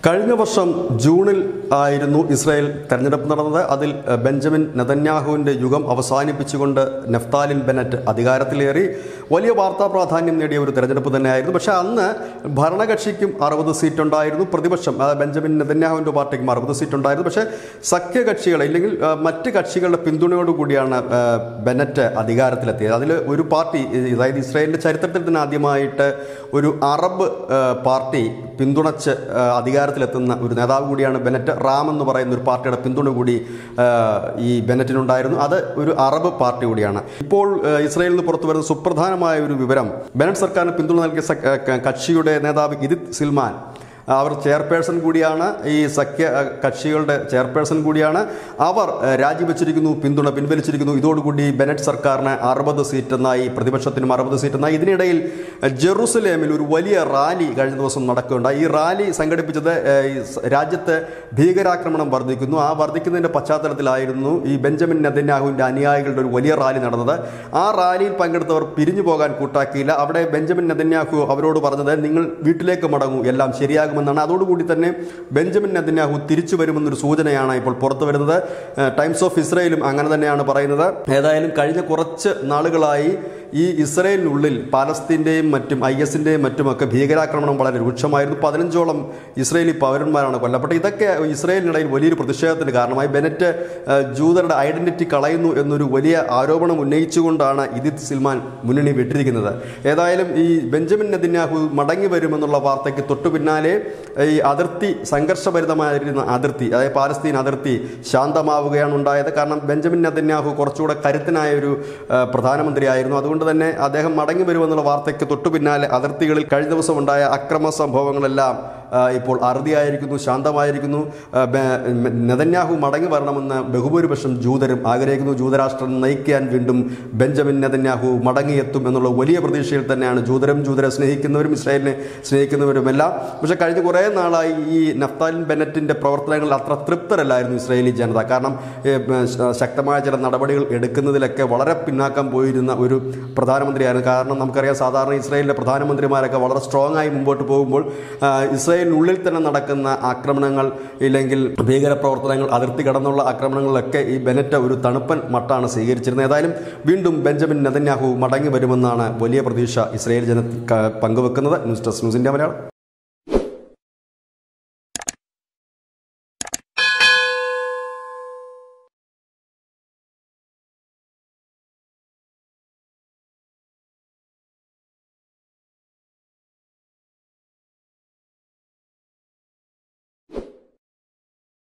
കഴിഞ്ഞ വർഷം ജൂണിൽ ആയിരുന്നു ഇസ്രായേൽ തെരഞ്ഞെടുപ്പ് നടന്നത് അതിൽ എഹ്, ബെഞ്ചമിൻ നെതന്യാഹുവിന്റെ യുഗം അവസാനിപ്പിച്ചുകൊണ്ട് നെഫ്താലിൻ ബെനറ്റ് അധികാരത്തിലേറി വലിയ വാർത്താ പ്രാധാന്യം നേടിയ ഒരു തെരഞ്ഞെടുപ്പ് തന്നെയായിരുന്നു പക്ഷേ അന്ന് ഭരണകക്ഷിക്കും അറുപത് സീറ്റ് ഉണ്ടായിരുന്നു പ്രതിപക്ഷം അതായത് ബെഞ്ചമിൻ നെതന്യാഹുവിന്റെ പാർട്ടിക്കും അറുപത് സീറ്റ് ഉണ്ടായിരുന്നു പക്ഷേ സഖ്യകക്ഷികൾ ഇല്ലെങ്കിൽ എഹ്, മറ്റ് കക്ഷികളുടെ പിന്തുണയോടുകൂടിയാണ് എഹ്, ബെനറ്റ് അധികാരത്തിലെത്തിയത് അതിൽ ഒരു പാർട്ടി അതായത് ഇസ്രായേലിന്റെ ചരിത്രത്തിൽ തന്നെ ആദ്യമായിട്ട് ഒരു അറബ് ഏഹ്, പാർട്ടി പിന്തുണച്ച് ഏഹ്, അധികാരത്തിലെത്തുന്ന ഒരു നേതാവ് കൂടിയാണ് ബെനറ്റ് റാം എന്ന് പറയുന്ന ഒരു പാർട്ടിയുടെ പിന്തുണ കൂടി ഏഹ്, ഈ ബെനറ്റിനുണ്ടായിരുന്നു അത് ഒരു അറബ് പാർട്ടി കൂടിയാണ് ഇപ്പോൾ ഏഹ്, ഇസ്രായേലിൽ നിന്ന് പുറത്തു വരുന്ന സുപ്രധാനമായ ഒരു വിവരം ബെനറ്റ് സർക്കാരിന് പിന്തുണ നൽകിയ സഖ്- ഏഹ്, ക- കക്ഷിയുടെ നേതാവ് ഇദിത് സിൽമാൻ അവർ ചെയർപേഴ്സൺ കൂടിയാണ് ഈ സഖ്യ അഹ്, കക്ഷികളുടെ ചെയർപേഴ്സൺ കൂടിയാണ് അവർ അഹ്, രാജിവെച്ചിരിക്കുന്നു പിന്തുണ പിൻവലിച്ചിരിക്കുന്നു ഇതോടുകൂടി ബെനറ്റ് സർക്കാരിന് അറുപത് സീറ്റെന്നായി പ്രതിപക്ഷത്തിനും അറുപത് സീറ്റെന്നായി ഇതിനിടയിൽ അഹ്, ജെറുസലേമിൽ ഒരു വലിയ റാലി കഴിഞ്ഞ ദിവസം നടക്കുകയുണ്ടായി ഈ റാലി സംഘടിപ്പിച്ചത് അഹ്, ഈ സ- രാജ്യത്ത് ഭീകരാക്രമണം വർദ്ധിക്കുന്നു ആ വർദ്ധിക്കുന്നതിന്റെ പശ്ചാത്തലത്തിലായിരുന്നു ഈ ബെഞ്ചമിൻ നെതന്യാഹുവിന്റെ അനുയായികളുടെ ഒരു വലിയ റാലി നടന്നത് ആ റാലിയിൽ പങ്കെടുത്തവർ പിരിഞ്ഞു പോകാൻ കൂട്ടാക്കിയില്ല അവിടെ ബെഞ്ചമിൻ നെതന്യാഹു അവരോട് പറഞ്ഞത് നിങ്ങൾ വീട്ടിലേക്ക് മടങ്ങൂ എല്ലാം ശരിയാകുമെന്നാണ് അതോടുകൂടി തന്നെ ബെഞ്ചമിൻ നെതന്യാഹു തിരിച്ചു വരുമെന്നൊരു സൂചനയാണ് ഇപ്പോൾ പുറത്തു വരുന്നത് ഏഹ് ടൈംസ് ഓഫ് ഇസ്രയേലും അങ്ങനെ തന്നെയാണ് പറയുന്നത് ഏതായാലും കഴിഞ്ഞ കുറച്ച് നാളുകളായി ഈ ഇസ്രയേലിനുള്ളിൽ പാലസ്തീൻ്റെയും മറ്റും ഐ എസിൻ്റെയും മറ്റുമൊക്കെ ഭീകരാക്രമണം വളരെ രൂക്ഷമായിരുന്നു പതിനഞ്ചോളം ഇസ്രയേലി പൗരന്മാരാണ് കൊല്ലപ്പെട്ടത് ഇതൊക്കെ ഇസ്രയേലിനിടയിൽ വലിയൊരു പ്രതിഷേധത്തിന് കാരണമായി ബെനറ്റ് ഏഹ്, ജൂതരുടെ ഐഡന്റിറ്റി കളയുന്നു എന്നൊരു വലിയ ആരോപണം ഉന്നയിച്ചുകൊണ്ടാണ് ഇദിത് സിൽമാൻ മുന്നണി വിട്ടിരിക്കുന്നത് ഏതായാലും ഈ ബെഞ്ചമിൻ നെതിന്യാഹു മടങ്ങി വരുമെന്നുള്ള വാർത്തയ്ക്ക് തൊട്ടു പിന്നാലെ ഈ അതിർത്തി സംഘർഷഭരിതമായിരുന്ന അതിർത്തി അതായത് പാലസ്തീൻ അതിർത്തി ശാന്തമാവുകയാണ് ഉണ്ടായത് കാരണം ബെഞ്ചമിൻ നെതന്യാഹു കുറച്ചുകൂടെ കരുത്തനായ ഒരു ആ, പ്രധാനമന്ത്രിയായിരുന്നു അതുകൊണ്ട് തന്നെ അദ്ദേഹം മടങ്ങി വരുമെന്നുള്ള വാർത്തയ്ക്ക് തൊട്ടു പിന്നാലെ അതിർത്തികളിൽ കഴിഞ്ഞ ദിവസം ഉണ്ടായ അക്രമ സംഭവങ്ങളെല്ലാം ആ, ഇപ്പോൾ അറുതിയായിരിക്കുന്നു ശാന്തമായിരിക്കുന്നു ആ, ബെ- നെതന്യാഹു മടങ്ങി വരണമെന്ന് ബഹുഭൂരിപക്ഷം ജൂതരും ആഗ്രഹിക്കുന്നു ജൂതരാഷ്ട്രം നയിക്കാൻ വീണ്ടും ബെഞ്ചമിൻ നെതന്യാഹു മടങ്ങിയെത്തും എന്നുള്ള വലിയ പ്രതീക്ഷയിൽ തന്നെയാണ് ജൂതരും ജൂതരെ സ്നേഹിക്കുന്നവരും ഇസ്രായേലിനെ സ്നേഹിക്കുന്നവരുമെല്ലാം പക്ഷേ കഴിഞ്ഞ കുറേ നാളായി ഈ നഫ്താലിൻ ബെനറ്റിന്റെ പ്രവർത്തനങ്ങളിൽ അത്ര തൃപ്തരല്ലായിരുന്നു ഇസ്രായേലി ജനത കാരണം ഏ, ബ- ശ- ശക്തമായ ചില നടപടികൾ എടുക്കുന്നതിലൊക്കെ വളരെ പിന്നാക്കം പോയിരുന്ന ഒരു പ്രധാനമന്ത്രിയായിരുന്നു കാരണം നമുക്കറിയാം സാധാരണ ഇസ്രായേലിലെ പ്രധാനമന്ത്രിമാരൊക്കെ വളരെ സ്ട്രോങ് ആയി മുമ്പോട്ട് പോകുമ്പോൾ ആ, ഇസ്രായേലിനുള്ളിൽ തന്നെ നടക്കുന്ന ആക്രമണങ്ങൾ ഇല്ലെങ്കിൽ ഭീകരപ്രവർത്തനങ്ങൾ അതിർത്തി കടന്നുള്ള ആക്രമണങ്ങളിലൊക്കെ ഈ ബെനറ്റ് ഒരു തണുപ്പൻ മട്ടാണ് സ്വീകരിച്ചിരുന്നത് ഏതായാലും വീണ്ടും ബെഞ്ചമിൻ നെതന്യാഹു മടങ്ങി വരുമെന്നാണ് വലിയ പ്രതീക്ഷ ഇസ്രായേൽ ജന ക- പങ്കുവെക്കുന്നത് news desk news India Malayalam